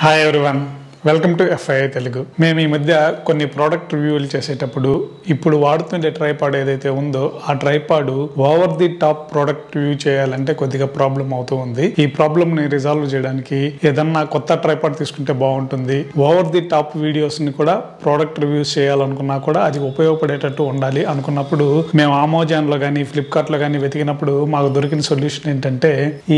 hi everyone welcome to FI Telugu మేము ఈ మధ్య కొన్ని ప్రోడక్ట్ రివ్యూలు చేసేటప్పుడు ఇప్పుడు వాడుతుండే ట్రైపాడ్ ఏదైతే ఉందో ఆ tripod over the top product review చేయాలంటే కొద్దిగా ప్రాబ్లం అవుతూ ఉంది ఈ ప్రాబ్లమ్ ని రిజాల్వ్ చేయడానికి ఏదన్నా కొత్త ట్రైపాడ్ తీసుకుంటే బాగుంటుంది ఓవర్ ది టాప్ వీడియోస్ ని కూడా ప్రోడక్ట్ రివ్యూస్ చేయాలనుకున్నా కూడా అది ఉపయోగపడేటట్టు ఉండాలి అనుకున్నప్పుడు మేము అమెజాన్ లో కానీ ఫ్లిప్కార్ట్ లో కానీ వెతికినప్పుడు మాకు దొరికిన సొల్యూషన్ ఏంటంటే ఈ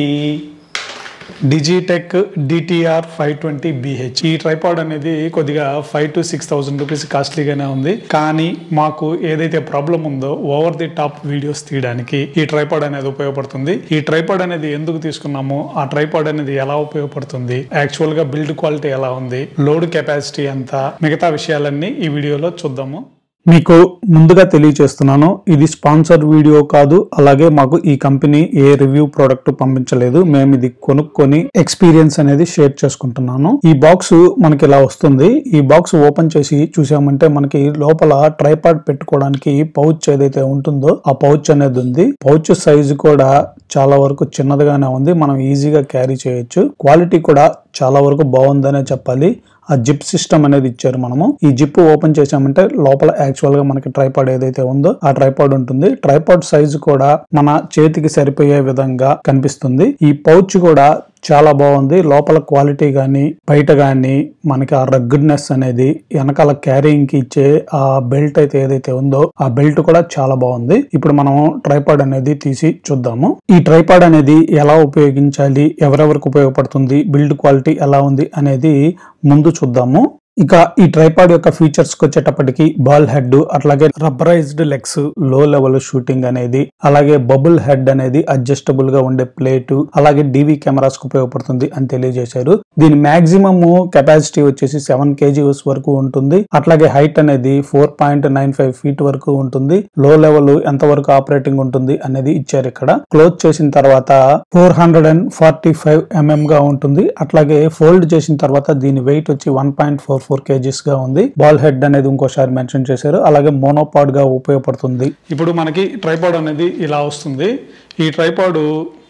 Digitek DTR five twenty BH ఈ ట్రైపాడ్ అనేది కొద్దిగా five to six thousand rupees కాస్ట్లీగానే ఉంది కానీ మాకు ఏదైతే ప్రాబ్లం ఉందో ఓవర్ ది టాప్ వీడియోస్ తీయడానికి ఈ ట్రైపాడ్ అనేది ఉపయోగపడుతుంది ఈ ట్రైపాడ్ అనేది ఎందుకు తీసుకున్నాము ఆ ట్రైపాడ్ అనేది ఎలా ఉపయోగపడుతుంది యాక్చువల్ గా బిల్డ్ క్వాలిటీ ఎలా ఉంది లోడ్ కెపాసిటీ ఎంత మిగతా విషయాలన్నీ ఈ వీడియోలో చూద్దాము మీకు ముందుగా తెలియచేస్తున్నాను ఇది స్పాన్సర్ వీడియో కాదు అలాగే మాకు ఈ కంపెనీ ఏ రివ్యూ ప్రోడక్ట్ పంపించలేదు మేము ఇది కొనుక్కొని ఎక్స్పీరియన్స్ అనేది షేర్ చేసుకుంటున్నాను ఈ బాక్స్ మనకి ఇలా వస్తుంది ఈ బాక్స్ ఓపెన్ చేసి చూసామంటే మనకి లోపల ట్రైపాడ్ పెట్టుకోవడానికి పౌచ్ ఏదైతే ఉంటుందో ఆ పౌచ్ అనేది ఉంది పౌచ్ సైజు కూడా చాలా వరకు చిన్నదిగానే ఉంది మనం ఈజీగా క్యారీ చేయొచ్చు క్వాలిటీ కూడా చాలా వరకు బాగుందనే చెప్పాలి ఆ జిప్ సిస్టమ్ అనేది ఇచ్చారు మనము ఈ జిప్ ఓపెన్ చేసామంటే లోపల యాక్చువల్ గా మనకి ట్రైపాడ్ ఏదైతే ఉందో ఆ ట్రైపాడ్ ఉంటుంది ట్రైపాడ్ సైజు కూడా మన చేతికి సరిపోయే విధంగా కనిపిస్తుంది ఈ పౌచ్ కూడా చాలా బాగుంది లోపల క్వాలిటీ కానీ బయట కానీ మనకి ఆ రగ్గుడ్నెస్ అనేది వెనకాల క్యారీయింగ్ కి ఇచ్చే ఆ బెల్ట్ అయితే ఏదైతే ఉందో ఆ బెల్ట్ కూడా చాలా బాగుంది ఇప్పుడు మనం ట్రైపాడ్ అనేది తీసి చూద్దాము ఈ ట్రైపాడ్ అనేది ఎలా ఉపయోగించాలి ఎవరెవరికి ఉపయోగపడుతుంది బిల్డ్ క్వాలిటీ ఎలా ఉంది అనేది ముందు చూద్దాము ఇక ఈ ట్రైపాడ్ యొక్క ఫీచర్స్ కి వచ్చేటప్పటికి బాల్ హెడ్ అట్లాగే rubberized legs low level shooting అనేది అలాగే బబుల్ హెడ్ అనేది అడ్జస్టబుల్ గా ఉండే ప్లేట్ అలాగే డివి కెమెరాస్ కు ఉపయోగపడుతుంది అని తెలియజేశారు దీని మాక్సిమం కెపాసిటీ వచ్చేసి సెవెన్ కేజీస్ వరకు ఉంటుంది అట్లాగే హైట్ అనేది four point nine five feet వరకు ఉంటుంది లో లెవెల్ ఎంత వరకు ఆపరేటింగ్ ఉంటుంది అనేది ఇచ్చారు ఇక్కడ క్లోజ్ చేసిన తర్వాత four hundred and forty five mm గా ఉంటుంది అట్లాగే ఫోల్డ్ చేసిన తర్వాత దీని వెయిట్ వచ్చి one point four four kgs గా ఉంది బాల్ హెడ్ అనేది ఇంకోసారి మెన్షన్ చేశారు అలాగే మోనోపాడ్ గా ఉపయోగపడుతుంది ఇప్పుడు మనకి ట్రైపాడ్ అనేది ఇలా వస్తుంది ఈ ట్రైపాడ్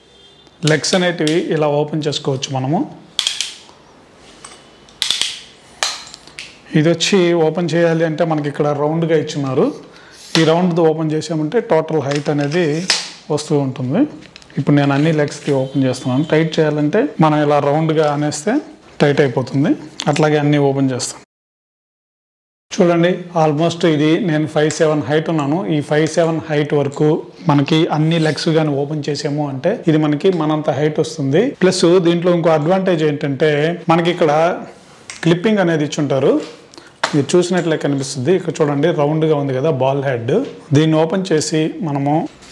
లెగ్స్ అనేటివి ఇలా ఓపెన్ చేసుకోవచ్చు మనము ఇది వచ్చి ఓపెన్ చేయాలి అంటే మనకి ఇక్కడ రౌండ్గా ఇచ్చున్నారు ఈ రౌండ్ ఓపెన్ చేసామంటే టోటల్ హైట్ అనేది వస్తూ ఉంటుంది ఇప్పుడు నేను అన్ని లెగ్స్కి ఓపెన్ చేస్తున్నాను టైట్ చేయాలంటే మనం ఇలా రౌండ్గా అనేస్తే టైట్ అయిపోతుంది అట్లాగే అన్నీ ఓపెన్ చేస్తాం చూడండి ఆల్మోస్ట్ ఇది నేను ఫైవ్ సెవెన్ హైట్ ఉన్నాను ఈ ఫైవ్ సెవెన్ హైట్ వరకు మనకి అన్ని లెగ్స్ కానీ ఓపెన్ చేసాము అంటే ఇది మనకి మనంత హైట్ వస్తుంది ప్లస్ దీంట్లో ఇంకో అడ్వాంటేజ్ ఏంటంటే మనకి ఇక్కడ క్లిప్పింగ్ అనేది ఇచ్చుంటారు ఇది చూసినట్లే కనిపిస్తుంది ఇక్కడ చూడండి రౌండ్గా ఉంది కదా బాల్ హెడ్ దీన్ని ఓపెన్ చేసి మనము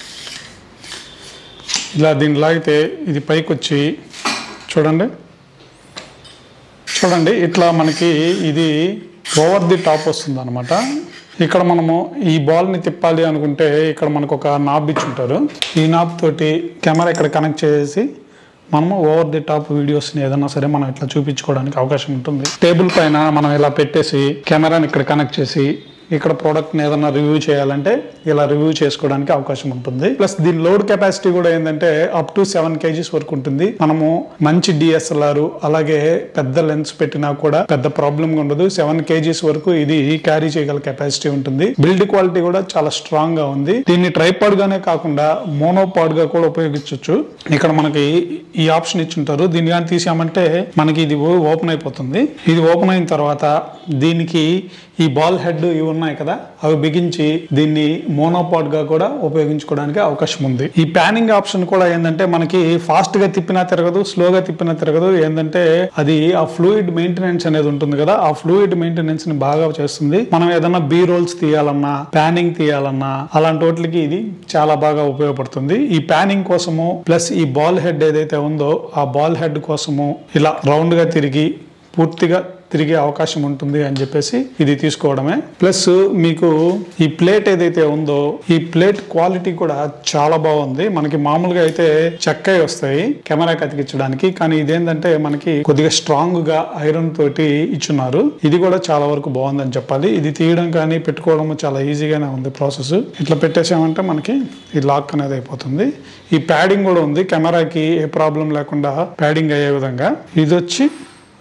ఇలా దీన్ని లాగితే ఇది పైకి వచ్చి చూడండి చూడండి ఇట్లా మనకి ఇది ఓవర్ ది టాప్ వస్తుంది అనమాట ఇక్కడ మనము ఈ బాల్ని తిప్పాలి అనుకుంటే ఇక్కడ మనకు ఒక నాబ్ ఇచ్చుంటారు ఈ నాబ్ తోటి కెమెరా ఇక్కడ కనెక్ట్ చేసి మనము ఓవర్ ది టాప్ వీడియోస్ని ఏదైనా సరే మనం ఇట్లా చూపించుకోవడానికి అవకాశం ఉంటుంది టేబుల్ పైన మనం ఇలా పెట్టేసి కెమెరాని ఇక్కడ కనెక్ట్ చేసి ఇక్కడ ప్రోడక్ట్ని ఏదైనా రివ్యూ చేయాలంటే ఇలా రివ్యూ చేసుకోవడానికి అవకాశం ఉంటుంది ప్లస్ దీని లోడ్ కెపాసిటీ కూడా ఏంటంటే అప్ టు సెవెన్ కేజీస్ వరకు ఉంటుంది మనము మంచి డిఎస్ఎల్ఆర్ అలాగే పెద్ద లెన్స్ పెట్టినా కూడా పెద్ద ప్రాబ్లం ఉండదు సెవెన్ కేజీస్ వరకు ఇది క్యారీ చేయగల కెపాసిటీ ఉంటుంది బిల్డ్ క్వాలిటీ కూడా చాలా స్ట్రాంగ్ గా ఉంది దీన్ని ట్రైపాడ్ గానే కాకుండా మోనోపాడ్ గా కూడా ఉపయోగించవచ్చు ఇక్కడ మనకి ఈ ఆప్షన్ ఇచ్చుంటారు దీన్ని కానీ తీసామంటే మనకి ఇది ఓపెన్ అయిపోతుంది ఇది ఓపెన్ అయిన తర్వాత దీనికి ఈ బాల్ హెడ్ ఇవి ఉన్నాయి కదా అవి బిగించి దీన్ని మోనోపాడ్ గా కూడా ఉపయోగించుకోవడానికి అవకాశం ఉంది ఈ ప్యానింగ్ ఆప్షన్ కూడా ఏంటంటే మనకి ఫాస్ట్ గా తిప్పినా తిరగదు స్లోగా తిప్పినా తిరగదు ఏంటంటే అది ఆ ఫ్లూయిడ్ మెయింటెనెన్స్ అనేది ఉంటుంది కదా ఆ ఫ్లూయిడ్ మెయింటెనెన్స్ ని బాగా చేస్తుంది మనం ఏదైనా బీ రోల్స్ తీయాలన్నా ప్యానింగ్ తీయాలన్నా అలాంటి వాటికి ఇది చాలా బాగా ఉపయోగపడుతుంది ఈ ప్యానింగ్ కోసము ప్లస్ ఈ బాల్ హెడ్ ఏదైతే ఉందో ఆ బాల్ హెడ్ కోసము ఇలా రౌండ్ గా తిరిగి పూర్తిగా తిరిగే అవకాశం ఉంటుంది అని చెప్పేసి ఇది తీసుకోవడమే ప్లస్ మీకు ఈ ప్లేట్ ఏదైతే ఉందో ఈ ప్లేట్ క్వాలిటీ కూడా చాలా బాగుంది మనకి మామూలుగా అయితే చెక్కై వస్తాయి కెమెరాకి అతికించడానికి కానీ ఇదేంటంటే మనకి కొద్దిగా స్ట్రాంగ్ గా ఐరన్ తోటి ఇచ్చున్నారు ఇది కూడా చాలా వరకు బాగుందని చెప్పాలి ఇది తీయడం కానీ పెట్టుకోవడం చాలా ఈజీగానే ఉంది ప్రాసెస్ ఇట్లా పెట్టేసామంటే మనకి ఈ లాక్ అనేది అయిపోతుంది ఈ ప్యాడింగ్ కూడా ఉంది కెమెరాకి ఏ ప్రాబ్లం లేకుండా ప్యాడింగ్ అయ్యే విధంగా ఇది వచ్చి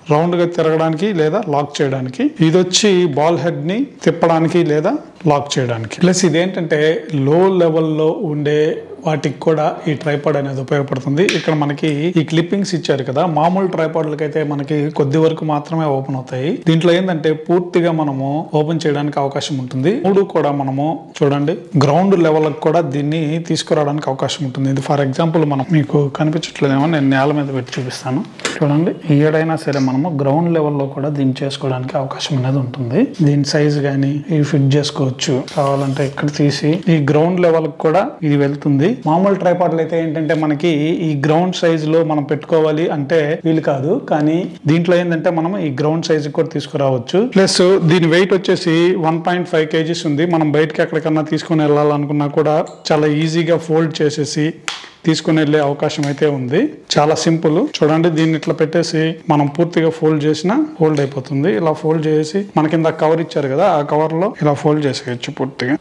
రౌండ్ గా తిరగడానికి లేదా లాక్ చేయడానికి ఇది వచ్చి బాల్ హెడ్ ని తిప్పడానికి లేదా లాక్ చేయడానికి ప్లస్ ఇదేంటంటే లో లెవెల్లో ఉండే వాటికి కూడా ఈ ట్రైపాడ్ అనేది ఉపయోగపడుతుంది ఇక్కడ మనకి ఈ క్లిప్పింగ్స్ ఇచ్చారు కదా మామూలు ట్రైపాడ్లకి అయితే మనకి కొద్ది వరకు మాత్రమే ఓపెన్ అవుతాయి దీంట్లో ఏంటంటే పూర్తిగా మనము ఓపెన్ చేయడానికి అవకాశం ఉంటుంది మూడు కూడా మనము చూడండి గ్రౌండ్ లెవెల్ కూడా దీన్ని తీసుకురావడానికి అవకాశం ఉంటుంది ఇది ఫర్ ఎగ్జాంపుల్ మనం మీకు కనిపించట్లేదేమో నేను నేల మీద పెట్టి చూపిస్తాను చూడండి ఏడైనా సరే మనము గ్రౌండ్ లెవెల్లో కూడా దీన్ని చేసుకోవడానికి అవకాశం అనేది ఉంటుంది దీని సైజ్ కానీ ఇవి ఫిట్ చేసుకోవచ్చు కావాలంటే ఇక్కడ తీసి ఈ గ్రౌండ్ లెవెల్ కూడా ఇది వెళ్తుంది మామూలు ట్రైపాడ్లు అయితే ఏంటంటే మనకి ఈ గ్రౌండ్ సైజ్ లో మనం పెట్టుకోవాలి అంటే వీలు కాదు కానీ దీంట్లో ఏంటంటే మనం ఈ గ్రౌండ్ సైజ్ కూడా తీసుకురావచ్చు ప్లస్ దీని వెయిట్ వచ్చేసి వన్ పాయింట్ ఫైవ్ కేజీస్ ఉంది మనం బయటకి ఎక్కడికన్నా తీసుకుని వెళ్ళాలనుకున్నా కూడా చాలా ఈజీగా ఫోల్డ్ చేసేసి తీసుకుని వెళ్ళే అవకాశం అయితే ఉంది చాలా సింపుల్ చూడండి దీన్ని ఇట్లా పెట్టేసి మనం పూర్తిగా ఫోల్డ్ చేసినా ఫోల్డ్ అయిపోతుంది ఇలా ఫోల్డ్ చేసి మన కింద కవర్ ఇచ్చారు కదా ఆ కవర్ లో ఇలా ఫోల్డ్ చేసేయచ్చు పూర్తిగా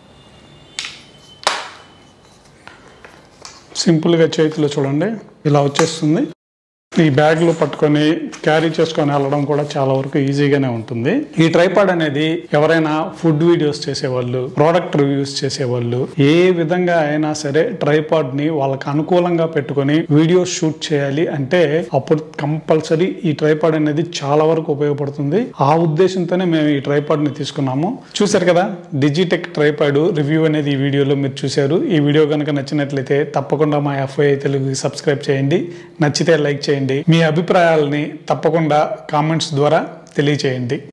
సింపుల్ గా చేతిలో చూడండి ఇలా వచ్చేస్తుంది ఈ బ్యాగ్ లో పట్టుకొని క్యారీ చేసుకొని వెళ్ళడం కూడా చాలా వరకు ఈజీగానే ఉంటుంది ఈ ట్రైపాడ్ అనేది ఎవరైనా ఫుడ్ వీడియోస్ చేసేవాళ్ళు ప్రోడక్ట్ రివ్యూస్ చేసేవాళ్ళు ఏ విధంగా అయినా సరే ట్రైపాడ్ ని వాళ్ళకి అనుకూలంగా పెట్టుకొని వీడియోస్ షూట్ చేయాలి అంటే అప్పుడు కంపల్సరీ ఈ ట్రైపాడ్ అనేది చాలా వరకు ఉపయోగపడుతుంది ఆ ఉద్దేశంతోనే మేము ఈ ట్రైపాడ్ ని తీసుకున్నాము చూసారు కదా డిజిటెక్ ట్రైపాడ్ రివ్యూ అనేది ఈ వీడియోలో మీరు చూశారు ఈ వీడియో కనుక నచ్చినట్లయితే తప్పకుండా మా ఎఫ్ఐ తెలుగు సబ్స్క్రైబ్ చేయండి నచ్చితే లైక్ చేయండి మీ అభిప్రాయాలని తప్పకుండా కామెంట్స్ ద్వారా తెలియచేయండి